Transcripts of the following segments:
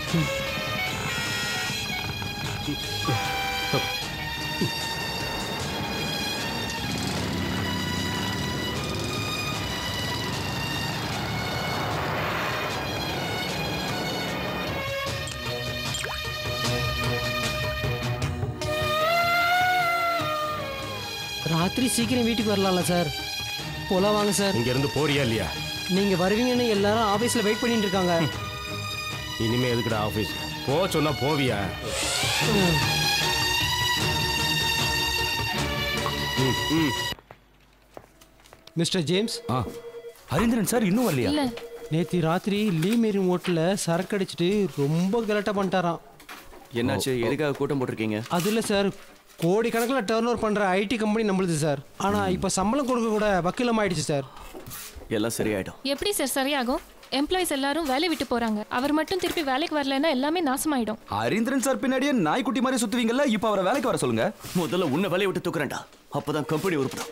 ராத்திரி சீக்கிரம் வீட்டுக்கு வரலாம்ல சார் போலாம் வாங்க சார் இங்க இருந்து போறியா இல்லையா நீங்க வருவீங்கன்னு எல்லாரும் ஆபீஸ்ல வெயிட் பண்ணிட்டு இருக்காங்க இனிமே எதுக்குடா ஆபீஸ் போ சொன்னா போவியா ம், ம். மிஸ்டர் ஜேம்ஸ் ஆ ஹரீந்திரன் சார் இன்னும் வரலையா இல்ல நேத்தி ராத்திரி லீ மேரி ஹோட்டல்ல சரக்கு அடிச்சிட்டு ரொம்ப கலட்டா பண்ணிட்டாராம் என்னாச்சு எதுக்காக கூட்டம் போட்டிருக்கீங்க அது இல்லை சார் கோடிக்கணக்கில் டேர்ன் ஓவர் பண்ணுற ஐடி கம்பெனி நம்மளுது சார் ஆனால் இப்போ சம்பளம் கொடுக்க கூட வக்கீலம் ஆயிடுச்சு சார் எல்லாம் சரியாயிடும் எப்படி சார் சரியாகும் எம்ப்ளாயிஸ் எல்லாரும் வேலையை விட்டு போறாங்க அவர் மட்டும் திருப்பி வேலைக்கு வரலைன்னா எல்லாமே நாசமாயிடும் ஹரீந்திரன் சார் பின்னாடியே நாய்க்குட்டி மாதிரி சுத்துவீங்கல்ல இப்போ அவரை வேலைக்கு வர சொல்லுங்க முதல்ல உன்னை வேலையை விட்டு தூக்குறேன்டா அப்பதான் கம்பெனி உருப்படும்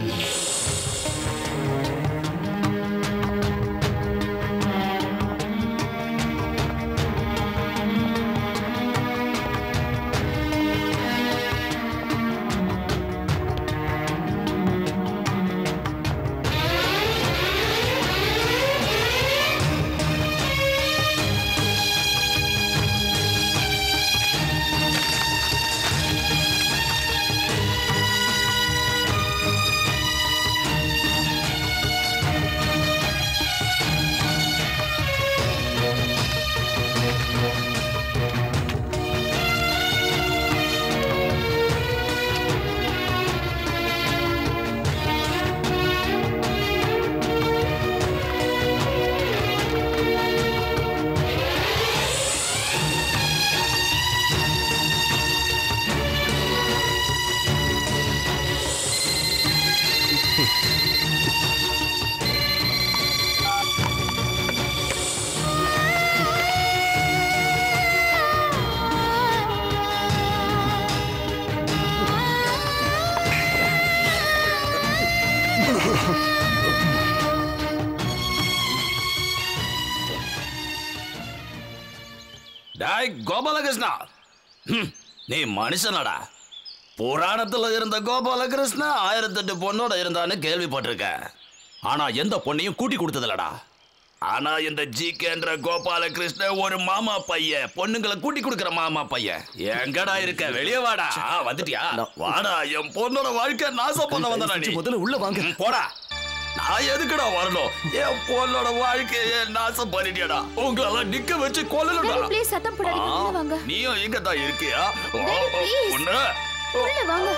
டாய் கோபாலகிருஷ்ணா ஹம், நீ மனுஷனடா புராணத்துல இருந்த கோபாலகிருஷ்ணா ஆயிரத்தெட்டு பொண்ணோட இருந்தான்னு கேள்விப்பட்டிருக்கேன் ஆனா எந்த பொண்ணையும் கூட்டி கொடுத்ததில்லடா ஆனா இந்த ஜிகேன்ற கோபாலகிருஷ்ண ஒரு மாமா பையன் பொண்ணுங்களை கூட்டி கொடுக்கிற மாமா பையன் எங்கடா இருக்க வெளியே வாடா ஆ, வந்துட்டியா வாடா என் பொண்ணோட வாழ்க்கை நாசம் பண்ண வந்தடா நீ முதல்ல உள்ள வாங்க ம், போடா நான் எதுக்குடா வரணும் என் பொண்ணோட வாழ்க்கையை நாசம் பண்ணிட்டியாடா உங்களெல்லாம் நிக்க வச்சு கொல்லணும்டா டாடி ப்ளீஸ் சத்தம் போடாதீங்க உள்ள வாங்க நீயும் இங்க தான் இருக்கியா Daddy, please. உன்ன உள்ள வாங்க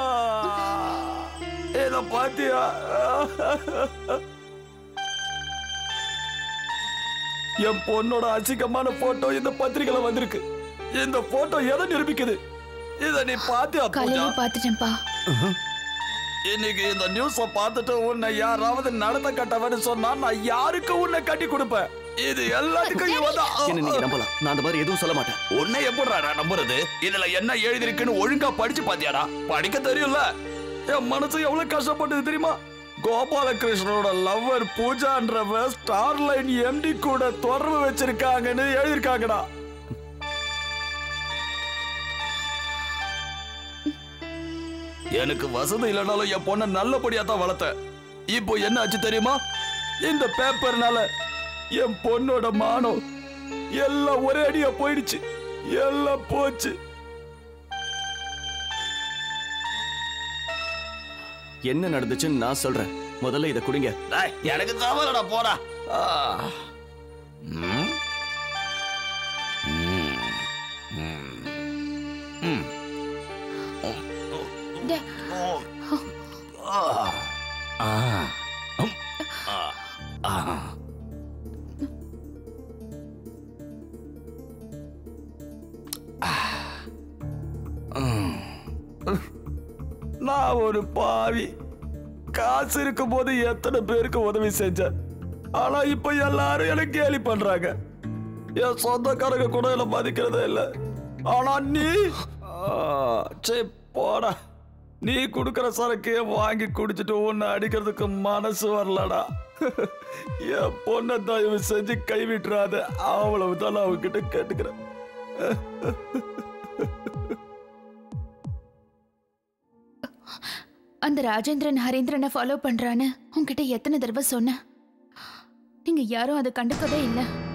இத பாத்தியா என் பொண்ணோட அசிங்கமான போட்டோ இந்த பத்திரிகையில வந்திருக்கு இந்த போட்டோ எதை நிரூபிக்குது இத நீ பாத்தியா பூஜா காலையில பாத்துட்டேன்ப்பா இன்னைக்கு இந்த நியூஸ பார்த்துட்டு உன்னை யாராவது நடத்த கட்டவன்னு சொன்னா நான் யாருக்கு உன்னை கட்டி கொடுப்பேன் இது எல்லாத்துக்கும் இவன் தான் என்ன நீங்க நம்பலாம் நான் அந்த மாதிரி எதுவும் சொல்ல மாட்டேன் உன்னை எப்படிடா நான் நம்புறது இதுல என்ன எழுதிருக்குன்னு ஒழுங்கா படிச்சு பாத்தியாடா படிக்க தெரியும்ல என் மனசு எவ்வளவு கஷ்டப்பட்டது தெரியுமா கோபாலகிருஷ்ணனோட லவ்வர் பூஜான்றவ ஸ்டார்லைன் எம்டி கூட தொடர்பு வச்சிருக்காங்கன்னு எழுதியிருக்காங்கடா எனக்கு வசதி இல்லைனாலும் என் பொண்ணை நல்லபடியா தான் வளர்த்தேன் இப்போ என்ன ஆச்சு தெரியுமா இந்த பேப்பர்னால என் பொண்ணோட மானம் எல்லாம் ஒரே அடியா போயிடுச்சு எல்லாம் போச்சு என்ன நடந்துச்சுன்னு நான் சொல்றேன் முதல்ல இதை குடிங்க டேய், எனக்கு தவறடா போடா ஆ. ம். ம். ம். ம். டே- ஆ. ஆ. ம். ஆ. ஆ. நான் ஒரு பாவி காசு இருக்கும் போது எத்தனை பேருக்கு உதவி செஞ்சேன் ஆனா இப்ப எல்லாரும் எனக்கு கேலி பண்றாங்க என் சொந்தக்காரங்க கூட என்ன மதிக்கிறதே இல்ல ஆனா நீ ஆ, சே போடா நீ கொடுக்குற சரக்கையே வாங்கி குடிச்சிட்டு உன்னை அடிக்கிறதுக்கு மனசு வரலடா என் பொண்ணை தயவு செஞ்சு கைவிட்டுறாத அவ்வளவுதான் நான் அவகிட்ட கேட்டுக்கிறேன் அந்த ராஜேந்திரன் ஹரேந்திரனை ஃபாலோ பண்றான்னு உன்கிட்ட எத்தனை தடவை சொன்னேன் நீங்க யாரும் அதை கண்டுக்கவே இல்லை